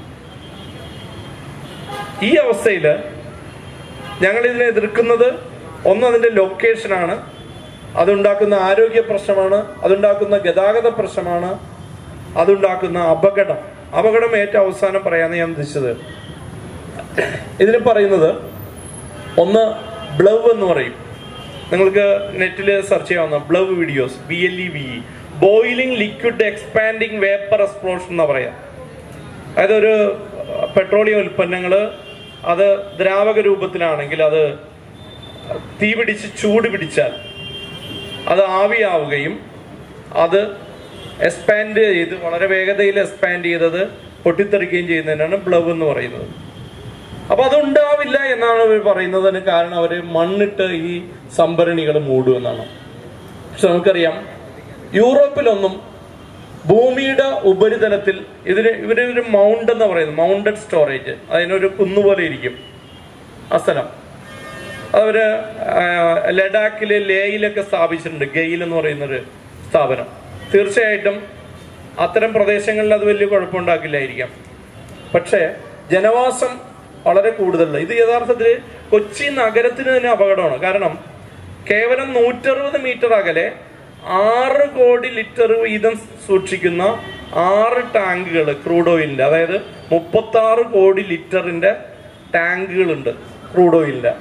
ഈ അവസ്ഥയില് ഞങ്ങൾ ഇതിനെ എതിർക്കുന്നത് ഒന്ന് അതിന്റെ ലൊക്കേഷനാണ് അതുണ്ടാക്കുന്ന ആരോഗ്യ പ്രശ്നമാണ് അതുണ്ടാക്കുന്ന ഗതാഗത പ്രശ്നമാണ് അതുണ്ടാക്കുന്ന അപകടം അപകടം ഏറ്റവും അവസാനം പറയാന്ന് ഞാൻ ഉദ്ദേശിച്ചത് ഇതിൽ പറയുന്നത് ഒന്ന് ബ്ലവ് എന്ന് പറയും നിങ്ങൾക്ക് നെറ്റിൽ സെർച്ച് ചെയ്യാവുന്ന BLEVE videos B L E V boiling liquid expanding vapour explosion എന്ന് പറയാം അതായത് ഒരു പെട്രോളിയം ഉൽപ്പന്നങ്ങൾ അത് ദ്രാവക രൂപത്തിലാണെങ്കിൽ അത് തീ പിടിച്ച് ചൂട് പിടിച്ചാൽ അത് ആവിയാവുകയും അത് എക്സ്പാൻഡ് ചെയ്ത് വളരെ വേഗതയിൽ എക്സ്പാൻഡ് ചെയ്തത് പൊട്ടിത്തെറിക്കുകയും ചെയ്യുന്നതിനാണ് ബ്ലവ് എന്ന് പറയുന്നത് അപ്പൊ അതുണ്ടാവില്ല എന്നാണ് അവർ പറയുന്നതിന് കാരണം അവര് മണ്ണിട്ട് ഈ സംഭരണികൾ മൂടുമെന്നാണ് പക്ഷെ നമുക്കറിയാം യൂറോപ്പിലൊന്നും ഭൂമിയുടെ ഉപരിതലത്തിൽ ഇതിന് ഇവര് ഒരു മൗണ്ട് എന്ന് പറയുന്നത് മൗണ്ടഡ് സ്റ്റോറേജ് അതിനൊരു കുന്നുപോലെ ഇരിക്കും ആ സ്ഥലം അവര് ആ, ലഡാക്കിലെ ലേയിലൊക്കെ സ്ഥാപിച്ചിട്ടുണ്ട് ഗെയിൽ എന്ന് പറയുന്നൊരു സ്ഥാപനം തീർച്ചയായിട്ടും അത്തരം പ്രദേശങ്ങളിൽ അത് വലിയ കുഴപ്പമുണ്ടാക്കില്ലായിരിക്കാം പക്ഷേ ജനവാസം വളരെ കൂടുതലുള്ള ഇത് യഥാർത്ഥത്തിൽ കൊച്ചി നഗരത്തിന് തന്നെ അപകടമാണ് കാരണം കേവലം നൂറ്ററുപത് മീറ്റർ അകലെ ആറ് കോടി ലിറ്റർ വീതം സൂക്ഷിക്കുന്ന ആറ് ടാങ്കുകൾ ക്രൂഡ് ഓയിലിന്റെ അതായത് മുപ്പത്തി ആറ് കോടി ലിറ്ററിന്റെ ടാങ്കുകളുണ്ട് ക്രൂഡ് ഓയിലിന്റെ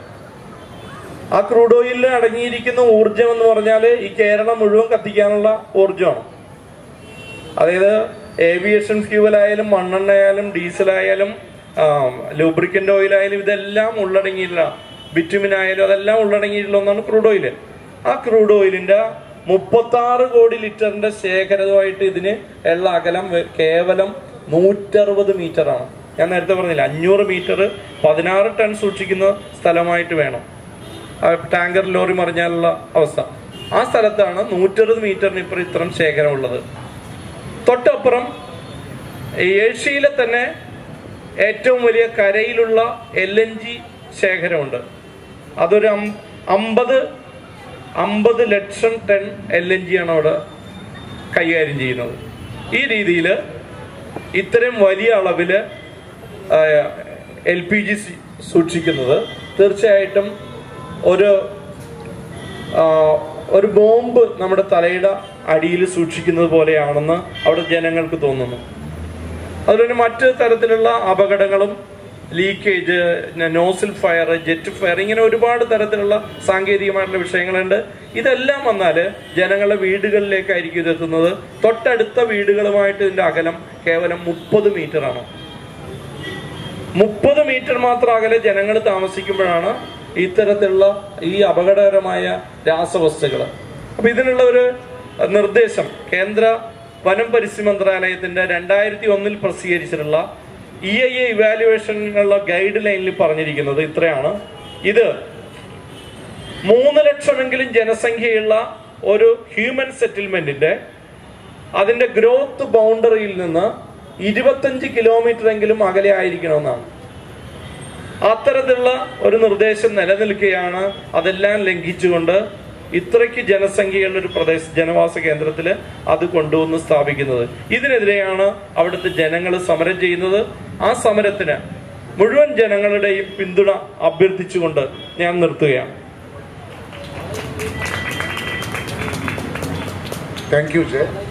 ആ ക്രൂഡ് ഓയിലിൽ അടങ്ങിയിരിക്കുന്ന ഊർജം എന്ന് പറഞ്ഞാൽ ഈ കേരളം മുഴുവൻ കത്തിക്കാനുള്ള ഊർജമാണ് അതായത് ഏവിയേഷൻ ഫ്യൂവൽ ആയാലും മണ്ണെണ്ണ ആയാലും ഡീസൽ ആയാലും ലൂബ്രിക്കന്റ് ഓയിൽ ആയാലും ഇതെല്ലാം ഉള്ളടങ്ങിയിട്ടുള്ള ബിറ്റുമിൻ ആയാലും അതെല്ലാം ഉള്ളടങ്ങിയിട്ടുള്ള ഒന്നാണ് ക്രൂഡ് ഓയിൽ ആ ക്രൂഡ് ഓയിലിന്റെ മുപ്പത്തി ആറ് കോടി ലിറ്ററിന്റെ ശേഖരമായിട്ട് ഇതിന് ഉള്ള അകലം വെ- കേവലം നൂറ്ററുപത് മീറ്റർ ആണ് ഞാൻ നേരത്തെ പറഞ്ഞില്ല അഞ്ഞൂറ് മീറ്റർ പതിനാറ് ടൺ സൂക്ഷിക്കുന്ന സ്ഥലമായിട്ട് വേണം ആ ടാങ്കർ ലോറി മറിഞ്ഞാലുള്ള അവസ്ഥ ആ സ്ഥലത്താണ് നൂറ്ററുപത് മീറ്ററിന് ഇപ്പുറം ഇത്രയും ശേഖരമുള്ളത് തൊട്ടപ്പുറം ഏഷ്യയിലെ തന്നെ ഏറ്റവും വലിയ കരയിലുള്ള എൽ എൻ ജി ശേഖരമുണ്ട് അതൊരു അം- അമ്പത് അമ്പത് ലക്ഷം ടൺ എൽ എൻ ജി ആണ് അവിടെ കൈകാര്യം ചെയ്യുന്നത് ഈ രീതിയിൽ ഇത്തരം വലിയ അളവിൽ എൽ പി ജി സൂക്ഷിക്കുന്നത് തീർച്ചയായിട്ടും ഒരു ആ, ഒരു ബോംബ് നമ്മുടെ തലയുടെ അടിയിൽ സൂക്ഷിക്കുന്നത് പോലെയാണെന്ന് അവിടെ ജനങ്ങൾക്ക് തോന്നുന്നു അതുപോലെ തന്നെ മറ്റ് തരത്തിലുള്ള അപകടങ്ങളും leakage nozzle fire jet fire ഇങ്ങനെ ഒരുപാട് തരത്തിലുള്ള സാങ്കേതികമായിട്ടുള്ള വിഷയങ്ങളുണ്ട് ഇതെല്ലാം വന്നാൽ ജനങ്ങളുടെ വീടുകളിലേക്കായിരിക്കും ഇതെത്തുന്നത് തൊട്ടടുത്ത വീടുകളുമായിട്ട് ഇതിന്റെ അകലം കേവലം മുപ്പത് മീറ്റർ ആണ് മുപ്പത് മീറ്റർ മാത്രം അകലെ ജനങ്ങൾ താമസിക്കുമ്പോഴാണ് ഇത്തരത്തിലുള്ള ഈ അപകടകരമായ രാസവസ്തുക്കൾ അപ്പൊ ഇതിനുള്ള ഒരു നിർദ്ദേശം കേന്ദ്ര വനം പരിസ്ഥിതി മന്ത്രാലയത്തിന്റെ രണ്ടായിരത്തി ഒന്നിൽ പ്രസിദ്ധീകരിച്ചിട്ടുള്ള ഇ ഐ എ ഇവാലുവേഷനുള്ള ഗൈഡ് ലൈനിൽ പറഞ്ഞിരിക്കുന്നത് ഇത്രയാണ് ഇത് മൂന്ന് ലക്ഷമെങ്കിലും ജനസംഖ്യയുള്ള ഒരു ഹ്യൂമൻ സെറ്റിൽമെന്റിന്റെ അതിന്റെ ഗ്രോത്ത് ബൗണ്ടറിയിൽ നിന്ന് ഇരുപത്തഞ്ച് കിലോമീറ്റർ എങ്കിലും അകലെ ആയിരിക്കണമെന്നാണ് അത്തരത്തിലുള്ള ഒരു നിർദ്ദേശം നിലനിൽക്കുകയാണ് അതെല്ലാം ലംഘിച്ചുകൊണ്ട് ഇത്രയ്ക്ക് ജനസംഖ്യയുള്ള ഒരു പ്രദേശ ജനവാസ കേന്ദ്രത്തിൽ അത് കൊണ്ടുവന്ന് സ്ഥാപിക്കുന്നത് ഇതിനെതിരെയാണ് അവിടുത്തെ ജനങ്ങൾ സമരം ചെയ്യുന്നത് ആ സമരത്തിന് മുഴുവൻ ജനങ്ങളുടെയും പിന്തുണ അഭ്യർത്ഥിച്ചുകൊണ്ട് ഞാൻ നിർത്തുകയാണ് Thank you, Jay.